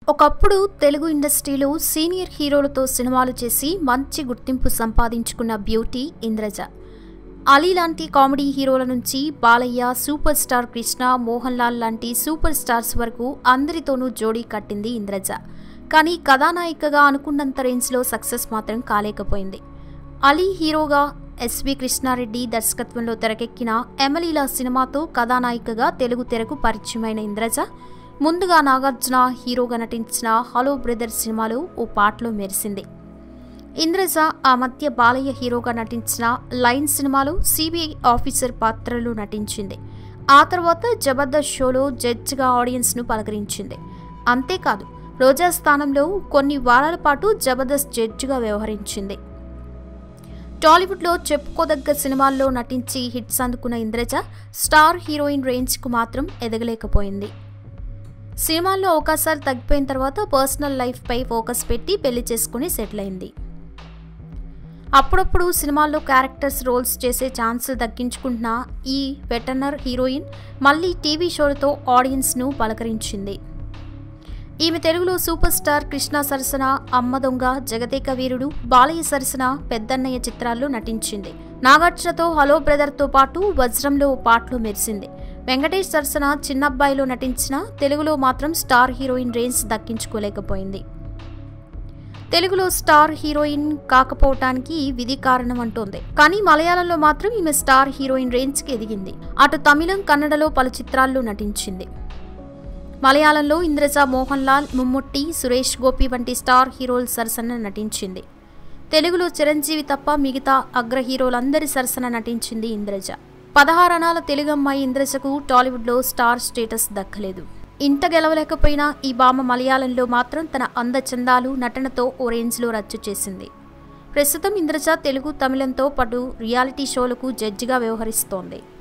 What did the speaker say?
ఒకప్పుడు తెలుగు ఇండస్ట్రీలో సీనియర్ హీరోలతో సినిమాలు చేసి మంచి గుర్తింపు సంపాదించుకున్న బ్యూటీ ఇంద్రజ అలీ లాంటి కామెడీ హీరోల నుంచి బాలయ్య సూపర్ స్టార్ కృష్ణ మోహన్ లాల్ లాంటి సూపర్ స్టార్స్ వరకు అందరితోనూ జోడీ కట్టింది ఇంద్రజ కానీ కథానాయికగా అనుకున్నంత రేంజ్లో సక్సెస్ మాత్రం కాలేకపోయింది అలీ హీరోగా ఎస్వి కృష్ణారెడ్డి దర్శకత్వంలో తెరకెక్కిన ఎమలీలా సినిమాతో కథానాయికగా తెలుగు తెరకు పరిచయమైన ఇంద్రజ ముందుగా నాగార్జున హీరోగా నటించిన హలో బ్రదర్ సినిమాలో ఓ పాటలో మెరిసింది ఇంద్రజ ఆ మధ్య బాలయ్య హీరోగా నటించిన లైన్ సినిమాలో సిబిఐ ఆఫీసర్ పాత్రలో నటించింది ఆ తర్వాత జబర్దస్త్ షోలో జడ్జిగా ఆడియన్స్ను పలకరించింది అంతేకాదు రోజా స్థానంలో కొన్ని వారాల పాటు జబర్దస్త్ జడ్జిగా వ్యవహరించింది టాలీవుడ్లో చెప్పుకోదగ్గ సినిమాల్లో నటించి హిట్స్ అందుకున్న ఇంద్రజ స్టార్ హీరోయిన్ రేంజ్కు మాత్రం ఎదగలేకపోయింది సినిమాల్లో అవకాశాలు తగ్గిపోయిన తర్వాత పర్సనల్ లైఫ్పై ఫోకస్ పెట్టి పెళ్లి చేసుకుని సెటిల్ అయింది అప్పుడప్పుడు సినిమాల్లో క్యారెక్టర్స్ రోల్స్ చేసే ఛాన్స్ దక్కించుకుంటున్న ఈ వెటర్నర్ హీరోయిన్ మళ్ళీ టీవీ షోలతో ఆడియన్స్ను పలకరించింది ఈమె తెలుగులో సూపర్ స్టార్ కృష్ణ సరసన అమ్మ దొంగ జగదేక వీరుడు బాలయ్య సరసన పెద్దన్నయ్య చిత్రాల్లో నటించింది నాగార్జునతో హలో బ్రదర్తో పాటు వజ్రంలో ఓ పాటలో మెరిసింది వెంకటేష్ సరసన చిన్నబ్బాయిలో నటించిన తెలుగులో మాత్రం స్టార్ హీరోయిన్ రేంజ్ దక్కించుకోలేకపోయింది తెలుగులో స్టార్ హీరోయిన్ కాకపోవటానికి విధి కారణం అంటోంది కానీ మలయాళంలో మాత్రం ఈమె స్టార్ హీరోయిన్ రేంజ్కి ఎదిగింది అటు తమిళం కన్నడలో పలు చిత్రాల్లో నటించింది మలయాళంలో ఇంద్రజ మోహన్ లాల్ ముమ్ముట్టి సురేష్ గోపి వంటి స్టార్ హీరోల సరసన నటించింది తెలుగులో చిరంజీవి తప్ప మిగతా అగ్ర హీరోలందరి సరసన నటించింది ఇంద్రజ పదహారణాల తెలుగమ్మాయి ఇంద్రజకు టాలీవుడ్లో స్టార్ స్టేటస్ దక్కలేదు ఇంత గెలవలేకపోయినా ఈ భామ మలయాళంలో మాత్రం తన అందచందాలు నటనతో ఓ రేంజ్లో రచ్చు చేసింది ప్రస్తుతం ఇంద్రజ తెలుగు తమిళంతో పాటు రియాలిటీ షోలకు జడ్జిగా వ్యవహరిస్తోంది